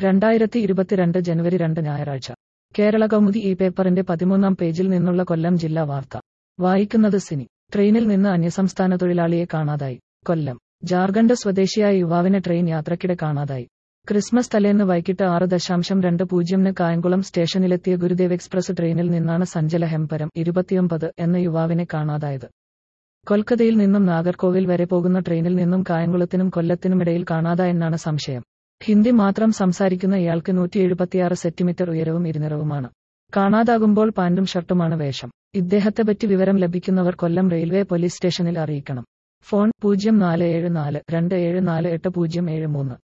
രണ്ടായിരത്തി ഇരുപത്തിരണ്ട് ജനുവരി രണ്ട് ഞായറാഴ്ച കേരള കൗമുദി ഈ പേപ്പറിന്റെ പതിമൂന്നാം പേജിൽ നിന്നുള്ള കൊല്ലം ജില്ലാ വാർത്ത വായിക്കുന്നത് സിനി ട്രെയിനിൽ നിന്ന് അന്യസംസ്ഥാന തൊഴിലാളിയെ കാണാതായി കൊല്ലം ജാർഖണ്ഡ് സ്വദേശിയായ യുവാവിനെ ട്രെയിൻ യാത്രക്കിടെ കാണാതായി ക്രിസ്മസ് തലേന്ന് വൈകിട്ട് ആറ് ദശാംശം രണ്ട് പൂജ്യമിന് കായംകുളം സ്റ്റേഷനിലെത്തിയ ഗുരുദേവ് എക്സ്പ്രസ് ട്രെയിനിൽ നിന്നാണ് സഞ്ജല ഹെമ്പരം ഇരുപത്തിയൊമ്പത് എന്ന യുവാവിനെ കാണാതായത് കൊൽക്കത്തയിൽ നിന്നും നാഗർകോവിൽ വരെ പോകുന്ന ട്രെയിനിൽ നിന്നും കായംകുളത്തിനും കൊല്ലത്തിനുമിടയിൽ കാണാതായെന്നാണ് സംശയം ഹിന്ദി മാത്രം സംസാരിക്കുന്ന ഇയാൾക്ക് നൂറ്റി എഴുപത്തിയാറ് സെന്റിമീറ്റർ ഉയരവും ഇരുനിറവുമാണ് കാണാതാകുമ്പോൾ പാന്റും ഷർട്ടുമാണ് വേഷം ഇദ്ദേഹത്തെപ്പറ്റി വിവരം ലഭിക്കുന്നവർ കൊല്ലം റെയിൽവേ പോലീസ് സ്റ്റേഷനിൽ അറിയിക്കണം ഫോൺ പൂജ്യം നാല് ഏഴ് നാല് രണ്ട് ഏഴ് നാല് എട്ട് പൂജ്യം ഏഴ് മൂന്ന്